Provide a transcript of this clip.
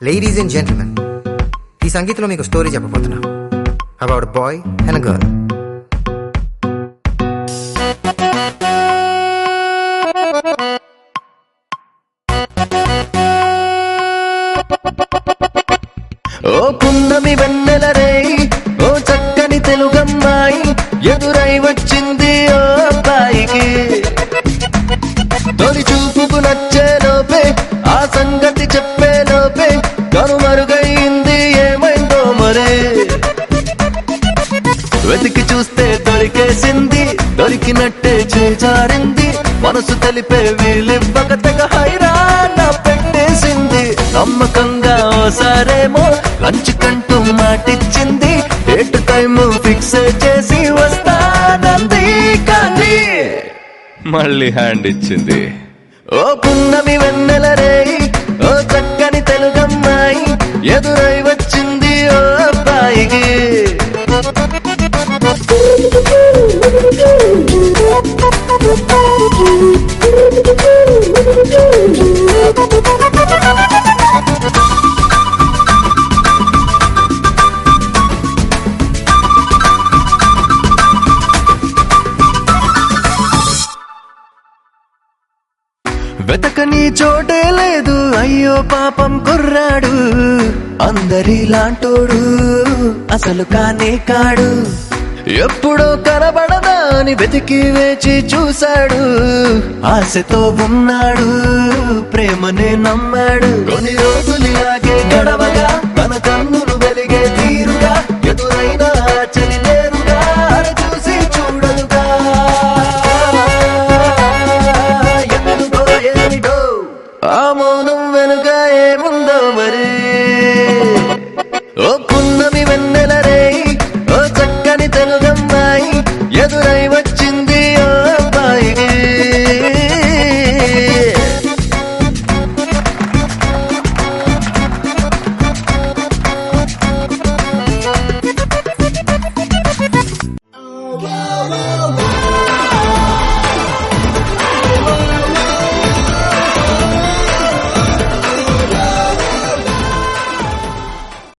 ladies and gentlemen ఈ సంగీతంలో మీకు స్టోరీ చెప్పబోతున్నా అబౌట్ బాయ్ అండ్ గర్ల్ ఓ పున్నమి వెన్నెల రేయి ఓ చక్కని తెలుగమ్మాయి ఎదురై వచ్చింది ఓ అబ్బాయికి తొలి చూపుకు నచ్చే లోపే ఆ సంగతి చెప్పే లోపే కనుమరుగైంది ఏమైందో మరే వెతికి చూస్తే దొరికేసింది దొరికినట్టే చేజారింది మనసు తెలిపే వీలివ్వక తెగ హైరాణ పెట్టేసింది నమ్మకంగా ఓసారేమో లంచ్ కంటూ మాటిచ్చింది డేట్ టైం ఫిక్స్ చేసి వస్తానంది కానీ మళ్ళీ హ్యాండ్ ఇచ్చింది ఓ పున్నమి వెన్నెల రేయి ఓ చక్కని తెలుగమ్మాయి ఎదురై వచ్చింది ఓ అబ్బాయికి వెతకని చోటే లేదు అయ్యో పాపం కుర్రాడు అందరిలాంటోడు అసలు కానే కాడు ఎప్పుడో కనబడదా అని వెతికి వేచి చూశాడు ఆశతో ఉన్నాడు ప్రేమనే నమ్మాడు కొన్ని రోజులు ఇలాగే గడవగా తన కన్ను